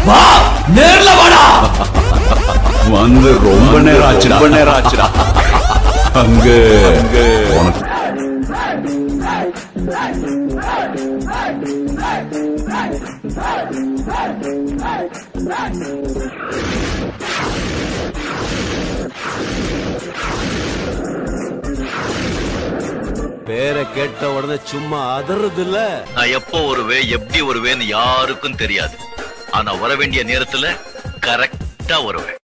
வா நேர்ல வாடா வந்து ரொம்ப நேரம் ஆச்சுடா ரொம்ப நேரம் ஆச்சுடா அங்க அங்க உனக்கு பேரை கேட்ட உடனே சும்மா அதறது இல்ல நான் எப்போ வருவேன் எப்படி வருவேன்னு யாருக்கும் தெரியாது ஆனா வர வேண்டிய நேரத்துல கரெக்டா வருவேன்